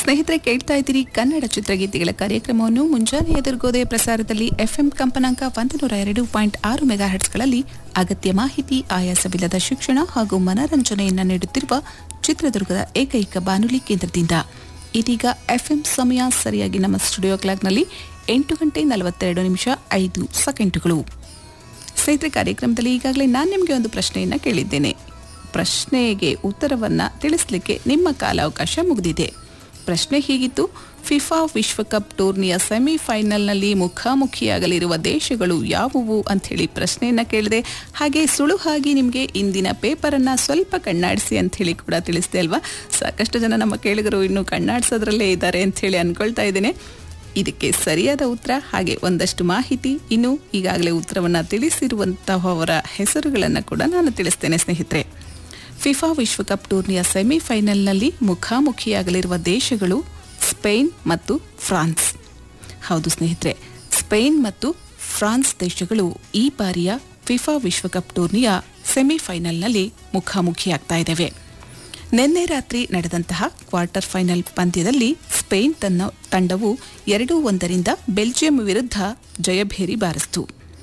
ಸ್ನೇಹಿತರೆ ಕೇಳ್ತಾ ಇದ್ದೀರಿ ಕನ್ನಡ ಚಿತ್ರಗೀತೆಗಳ ಕಾರ್ಯಕ್ರಮವನ್ನು ಮುಂಜಾನೆ ಎದುರುಗೋದೆ ಪ್ರಸಾರದಲ್ಲಿ ಎಫ್ಎಂ ಕಂಪನಾಂಕ ಒಂದು ನೂರ ಎರಡು ಪಾಯಿಂಟ್ ಆರು ಮೆಗಾ ಹರ್ಟ್ಸ್ಗಳಲ್ಲಿ ಅಗತ್ಯ ಮಾಹಿತಿ ಆಯಾಸವಿಲ್ಲದ ಶಿಕ್ಷಣ ಹಾಗೂ ಮನರಂಜನೆಯನ್ನು ನೀಡುತ್ತಿರುವ ಚಿತ್ರದುರ್ಗದ ಏಕೈಕ ಬಾನುಲಿ ಕೇಂದ್ರದಿಂದ ಇದೀಗ ಎಫ್ಎಂ ಸಮಯ ಸರಿಯಾಗಿ ನಮ್ಮ ಸ್ಟುಡಿಯೋ ಕ್ಲಾಕ್ನಲ್ಲಿ ಎಂಟು ಗಂಟೆ ನಲವತ್ತೆರಡು ನಿಮಿಷ ಐದು ಸೆಕೆಂಡುಗಳು ಸ್ನೇಹಿತರೆ ಕಾರ್ಯಕ್ರಮದಲ್ಲಿ ಈಗಾಗಲೇ ನಾನು ನಿಮಗೆ ಒಂದು ಪ್ರಶ್ನೆಯನ್ನು ಕೇಳಿದ್ದೇನೆ ಪ್ರಶ್ನೆಗೆ ಉತ್ತರವನ್ನು ತಿಳಿಸಲಿಕ್ಕೆ ನಿಮ್ಮ ಕಾಲಾವಕಾಶ ಮುಗಿದಿದೆ ಪ್ರಶ್ನೆ ಹೀಗಿತ್ತು ಫಿಫಾ ವಿಶ್ವಕಪ್ ಟೂರ್ನಿಯ ಸೆಮಿಫೈನಲ್ನಲ್ಲಿ ಮುಖಾಮುಖಿಯಾಗಲಿರುವ ದೇಶಗಳು ಯಾವುವು ಅಂಥೇಳಿ ಪ್ರಶ್ನೆಯನ್ನು ಕೇಳಿದೆ ಹಾಗೆ ಸುಳುಹಾಗಿ ನಿಮಗೆ ಇಂದಿನ ಪೇಪರನ್ನು ಸ್ವಲ್ಪ ಕಣ್ಣಾಡಿಸಿ ಅಂಥೇಳಿ ಕೂಡ ತಿಳಿಸಿದೆ ಅಲ್ವಾ ಸಾಕಷ್ಟು ಜನ ನಮ್ಮ ಕೇಳಿಗರು ಇನ್ನು ಕಣ್ಣಾಡಿಸೋದ್ರಲ್ಲೇ ಇದ್ದಾರೆ ಅಂಥೇಳಿ ಅಂದ್ಕೊಳ್ತಾ ಇದ್ದೇನೆ ಇದಕ್ಕೆ ಸರಿಯಾದ ಉತ್ತರ ಹಾಗೆ ಒಂದಷ್ಟು ಮಾಹಿತಿ ಇನ್ನು ಈಗಾಗಲೇ ಉತ್ತರವನ್ನು ತಿಳಿಸಿರುವಂತಹವರ ಹೆಸರುಗಳನ್ನು ಕೂಡ ನಾನು ತಿಳಿಸ್ತೇನೆ ಸ್ನೇಹಿತರೆ ಫಿಫಾ ವಿಶ್ವಕಪ್ ಟೂರ್ನಿಯ ಸೆಮಿಫೈನಲ್ನಲ್ಲಿ ಮುಖಾಮುಖಿಯಾಗಲಿರುವ ದೇಶಗಳು ಸ್ಪೇನ್ ಮತ್ತು ಫ್ರಾನ್ಸ್ ಹೌದು ಸ್ನೇಹಿತರೆ ಸ್ಪೇನ್ ಮತ್ತು ಫ್ರಾನ್ಸ್ ದೇಶಗಳು ಈ ಬಾರಿಯ ಫಿಫಾ ವಿಶ್ವಕಪ್ ಟೂರ್ನಿಯ ಸೆಮಿಫೈನಲ್ನಲ್ಲಿ ಮುಖಾಮುಖಿಯಾಗ್ತಾ ಇದ್ದಾವೆ ನಿನ್ನೆ ರಾತ್ರಿ ನಡೆದಂತಹ ಕ್ವಾರ್ಟರ್ ಫೈನಲ್ ಪಂದ್ಯದಲ್ಲಿ ಸ್ಪೇನ್ ತನ್ನ ತಂಡವು ಎರಡು ಒಂದರಿಂದ ಬೆಲ್ಜಿಯಂ ವಿರುದ್ಧ ಜಯಭೇರಿ ಬಾರಿಸಿತು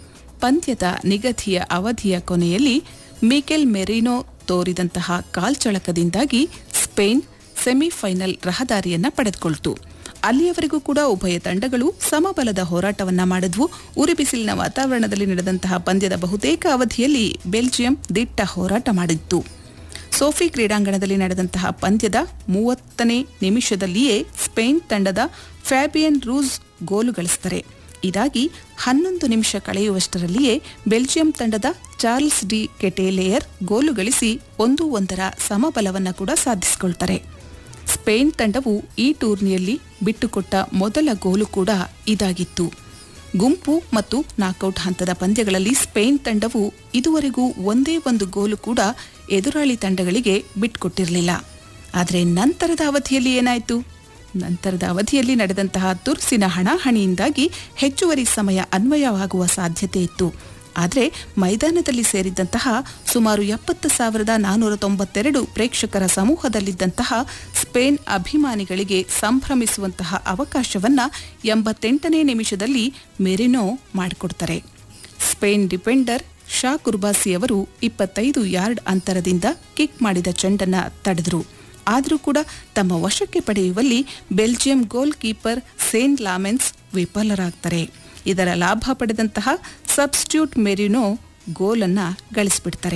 ಪಂದ್ಯದ ನಿಗದಿಯ ಅವಧಿಯ ಕೊನೆಯಲ್ಲಿ ಮಿಕೆಲ್ ಮೆರಿನೋ ತೋರಿದಂತಹ ಕಾಲ್ಚಳಕದಿಂದಾಗಿ ಸ್ಪೇನ್ ಸೆಮಿಫೈನಲ್ ರಹದಾರಿಯನ್ನ ಪಡೆದುಕೊಳ್ತು ಅಲ್ಲಿಯವರೆಗೂ ಕೂಡ ಉಭಯ ತಂಡಗಳು ಸಮಬಲದ ಹೋರಾಟವನ್ನ ಮಾಡಿದ್ವು ಉರಿಬಿಸಿಲಿನ ವಾತಾವರಣದಲ್ಲಿ ನಡೆದಂತಹ ಪಂದ್ಯದ ಬಹುತೇಕ ಅವಧಿಯಲ್ಲಿ ಬೆಲ್ಜಿಯಂ ದಿಟ್ಟ ಹೋರಾಟ ಮಾಡಿತ್ತು ಸೋಫಿ ಕ್ರೀಡಾಂಗಣದಲ್ಲಿ ನಡೆದಂತಹ ಪಂದ್ಯದ ಮೂವತ್ತನೇ ನಿಮಿಷದಲ್ಲಿಯೇ ಸ್ಪೇನ್ ತಂಡದ ಫ್ಯಾಬಿಯನ್ ರೂಸ್ ಗೋಲು ಗಳಿಸ್ತಾರೆ ಇದಾಗಿ ಹನ್ನೊಂದು ನಿಮಿಷ ಕಳೆಯುವಷ್ಟರಲ್ಲಿಯೇ ಬೆಲ್ಜಿಯಂ ತಂಡದ ಚಾರ್ಲ್ಸ್ ಡಿ ಕೆಟೇಲೇಯರ್ ಗೋಲು ಗಳಿಸಿ ಒಂದು ಒಂದರ ಸಮಬಲವನ್ನು ಕೂಡ ಸಾಧಿಸಿಕೊಳ್ತಾರೆ ಸ್ಪೇನ್ ತಂಡವು ಈ ಟೂರ್ನಿಯಲ್ಲಿ ಬಿಟ್ಟುಕೊಟ್ಟ ಮೊದಲ ಗೋಲು ಕೂಡ ಇದಾಗಿತ್ತು ಗುಂಪು ಮತ್ತು ನಾಕೌಟ್ ಹಂತದ ಪಂದ್ಯಗಳಲ್ಲಿ ಸ್ಪೇನ್ ತಂಡವು ಇದುವರೆಗೂ ಒಂದೇ ಒಂದು ಗೋಲು ಕೂಡ ಎದುರಾಳಿ ತಂಡಗಳಿಗೆ ಬಿಟ್ಕೊಟ್ಟಿರಲಿಲ್ಲ ಆದರೆ ನಂತರದ ಅವಧಿಯಲ್ಲಿ ಏನಾಯಿತು ನಂತರದ ಅವಧಿಯಲ್ಲಿ ನಡೆದಂತಹ ತುರ್ಸಿನ ಹಣಾಹಣಿಯಿಂದಾಗಿ ಹೆಚ್ಚುವರಿ ಸಮಯ ಅನ್ವಯವಾಗುವ ಸಾಧ್ಯತೆ ಇತ್ತು ಆದರೆ ಮೈದಾನದಲ್ಲಿ ಸೇರಿದ್ದಂತಹ ಸುಮಾರು ಎಪ್ಪತ್ತು ಸಾವಿರದ ನಾನ್ನೂರ ತೊಂಬತ್ತೆರಡು ಪ್ರೇಕ್ಷಕರ ಸಮೂಹದಲ್ಲಿದ್ದಂತಹ ಸ್ಪೇನ್ ಅಭಿಮಾನಿಗಳಿಗೆ ಸಂಭ್ರಮಿಸುವಂತಹ ಅವಕಾಶವನ್ನ ಎಂಬತ್ತೆಂಟನೇ ನಿಮಿಷದಲ್ಲಿ ಮೆರಿನೋ ಮಾಡಿಕೊಡ್ತಾರೆ ಸ್ಪೇನ್ ಡಿಫೆಂಡರ್ ಶಾ ಕುರ್ಬಾಸಿ ಅವರು ಇಪ್ಪತ್ತೈದು ಯಾರ್ಡ್ ಅಂತರದಿಂದ ಕಿಕ್ ಮಾಡಿದ ಚೆಂಡನ್ನ ತಡೆದರು ಆದರೂ ಕೂಡ ತಮ್ಮ ವಶಕ್ಕೆ ಪಡೆಯುವಲ್ಲಿ Belgium goalkeeper Senne Lammens ವಿಫಲರಾಗ್ತಾರೆ ಇದರ ಲಾಭ ಪಡೆದಂತಹ ಸಬ್ಸ್ಟ್ಯೂಟ್ ಮೆರಿನೋ ಗೋಲನ್ನ ಗಳಿಸಿಬಿಡ್ತಾರೆ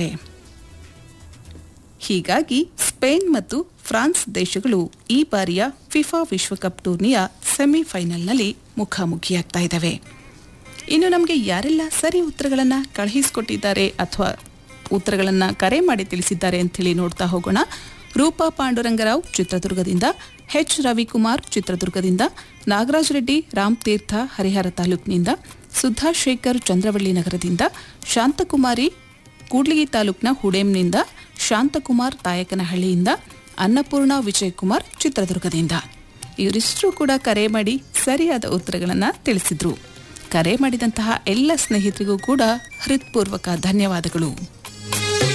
ಹೀಗಾಗಿ ಸ್ಪೇನ್ ಮತ್ತು ಫ್ರಾನ್ಸ್ ದೇಶಗಳು ಈ ಬಾರಿಯ ಫಿಫಾ ವಿಶ್ವಕಪ್ ಟೂರ್ನಿಯ ಸೆಮಿಫೈನಲ್ನಲ್ಲಿ ಮುಖಾಮುಖಿಯಾಗ್ತಾ ಇದ್ದಾವೆ ಇನ್ನು ನಮಗೆ ಯಾರೆಲ್ಲ ಸರಿ ಉತ್ತರಗಳನ್ನು ಕಳುಹಿಸಿಕೊಟ್ಟಿದ್ದಾರೆ ಅಥವಾ ಉತ್ತರಗಳನ್ನು ಕರೆ ಮಾಡಿ ತಿಳಿಸಿದ್ದಾರೆ ಅಂಥೇಳಿ ನೋಡ್ತಾ ಹೋಗೋಣ ರೂಪಾ ಪಾಂಡುರಂಗರಾವ್ ಚಿತ್ರದುರ್ಗದಿಂದ ಎಚ್ ರವಿಕುಮಾರ್ ಚಿತ್ರದುರ್ಗದಿಂದ ನಾಗರಾಜ್ ರೆಡ್ಡಿ ರಾಮ್ ತೀರ್ಥ ಹರಿಹರ ತಾಲೂಕಿನಿಂದ ಸುಧಾಶೇಖರ್ ಚಂದ್ರವಳ್ಳಿ ನಗರದಿಂದ ಶಾಂತಕುಮಾರಿ ಕೂಡ್ಲಿಗಿ ತಾಲೂಕಿನ ಹುಡೇಮ್ನಿಂದ ಶಾಂತಕುಮಾರ್ ತಾಯಕನಹಳ್ಳಿಯಿಂದ ಅನ್ನಪೂರ್ಣ ವಿಜಯಕುಮಾರ್ ಚಿತ್ರದುರ್ಗದಿಂದ ಇವರಿಷ್ಟರೂ ಕೂಡ ಕರೆ ಮಾಡಿ ಸರಿಯಾದ ಉತ್ತರಗಳನ್ನು ತಿಳಿಸಿದ್ರು ಕರೆ ಮಾಡಿದಂತಹ ಎಲ್ಲ ಸ್ನೇಹಿತರಿಗೂ ಕೂಡ ಹೃತ್ಪೂರ್ವಕ ಧನ್ಯವಾದಗಳು